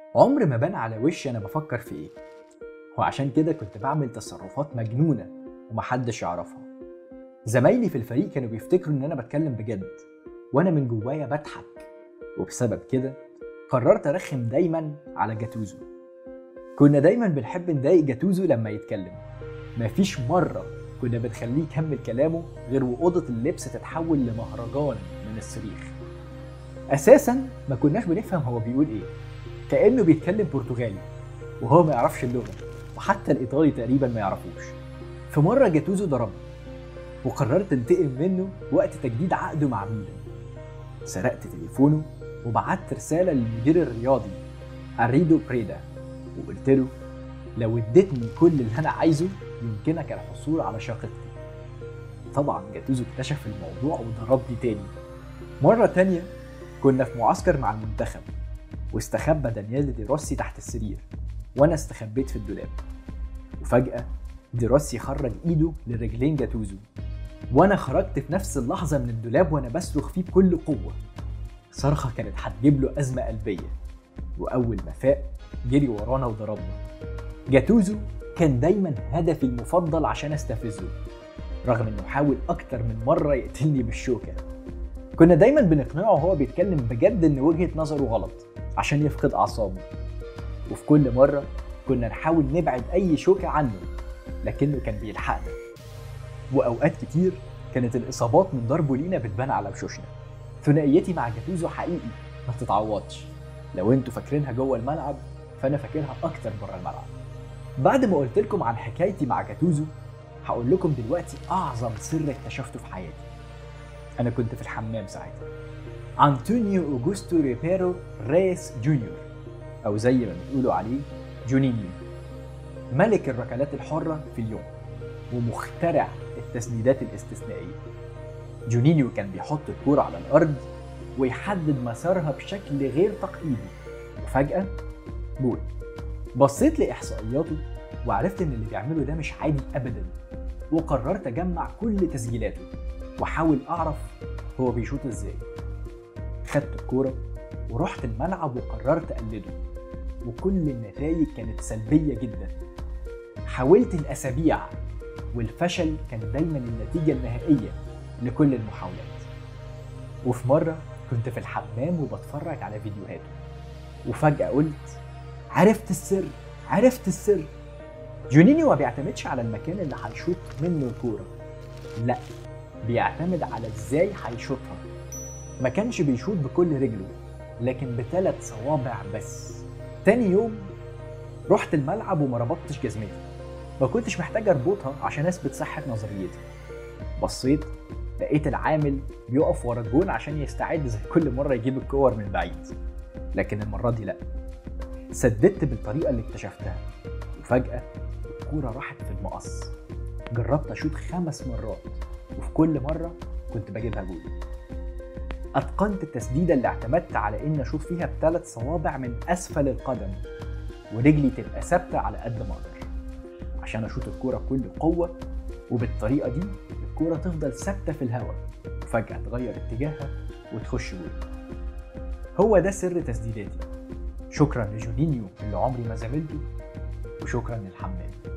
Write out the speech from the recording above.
عمر ما بان على وشي انا بفكر في ايه وعشان كده كنت بعمل تصرفات مجنونه ومحدش يعرفها زمايلي في الفريق كانوا بيفتكروا ان انا بتكلم بجد وانا من جوايا بضحك وبسبب كده قررت ارخم دايما على جاتوزو كنا دايما بنحب نضايق جاتوزو لما يتكلم مفيش مره كنا بنخليه يكمل كلامه غير وأوضة اللبس تتحول لمهرجان من الصريخ أساسا ما كناش بنفهم هو بيقول إيه كأنه بيتكلم برتغالي وهو ما يعرفش اللغة وحتى الإيطالي تقريبا ما يعرفوش في مرة جاتوزو ضربني وقررت انتقم منه وقت تجديد عقده مع ميلان سرقت تليفونه وبعت رسالة للمدير الرياضي أريدو بريدا وقلت له لو اديتني كل اللي أنا عايزه يمكنك الحصول على شقتي طبعا جاتوزو اكتشف الموضوع وضربني تاني مرة تانية كنا في معسكر مع المنتخب واستخبى دانيال دي روسي تحت السرير وانا استخبيت في الدولاب وفجأة دي روسي خرج ايده لرجلين جاتوزو وانا خرجت في نفس اللحظة من الدولاب وانا بصرخ فيه بكل قوة صرخة كانت هتجيب له أزمة قلبية وأول ما فاق جري ورانا وضربنا جاتوزو كان دايما هدفي المفضل عشان استفزه رغم انه حاول اكتر من مرة يقتلني بالشوكة كنا دايما بنقنعه وهو بيتكلم بجد ان وجهة نظره غلط عشان يفقد اعصابه وفي كل مرة كنا نحاول نبعد اي شوكة عنه لكنه كان بيلحقنا واوقات كتير كانت الاصابات من ضربه لينا بتبان على وشوشنا ثنائيتي مع جاتوزو حقيقي ما تتعوضش لو انتوا فاكرينها جوه الملعب فانا فاكرها اكتر بره الملعب بعد ما قلت لكم عن حكايتي مع جاتوزو هقول لكم دلوقتي اعظم سر اكتشفته في حياتي انا كنت في الحمام ساعتها انطونيو اوجوستو ريبيرو ريس جونيور او زي ما بيقولوا عليه جونينيو ملك الركلات الحرة في اليوم ومخترع التسديدات الاستثنائية جونينيو كان بيحط الكورة على الأرض ويحدد مسارها بشكل غير تقليدي وفجأة جول بصيت لإحصائياته وعرفت إن اللي بيعمله ده مش عادي أبدا وقررت أجمع كل تسجيلاته وأحاول أعرف هو بيشوط إزاي خدت الكورة ورحت الملعب وقررت أقلده وكل النتائج كانت سلبية جدا حاولت الأسابيع والفشل كان دايما النتيجة النهائية لكل المحاولات وفي مرة كنت في الحمام وبتفرج على فيديوهاته وفجأة قلت عرفت السر عرفت السر جونينيو ما بيعتمدش على المكان اللي هيشوط منه الكورة لا بيعتمد على ازاي هيشوطها ما كانش بيشوط بكل رجله لكن بثلاث صوابع بس تاني يوم رحت الملعب وما ربطتش جزمتي ما كنتش محتاج اربطها عشان اثبت صحة نظريتي بصيت لقيت العامل بيقف ورا الجون عشان يستعد زي كل مرة يجيب الكور من بعيد لكن المرة دي لأ سددت بالطريقة اللي اكتشفتها وفجأة الكورة راحت في المقص جربت أشوط خمس مرات وفي كل مرة كنت بجيبها جول أتقنت التسديدة اللي اعتمدت على إني أشوط فيها بثلاث صوابع من أسفل القدم ورجلي تبقى ثابتة على قد ما أقدر عشان أشوط الكورة بكل قوة وبالطريقة دي الكورة تفضل ثابتة في الهواء وفجأة تغير اتجاهها وتخش جول هو ده سر تسديداتي شكرا لجونينيو اللي عمري ما زميلته وشكرا للحمام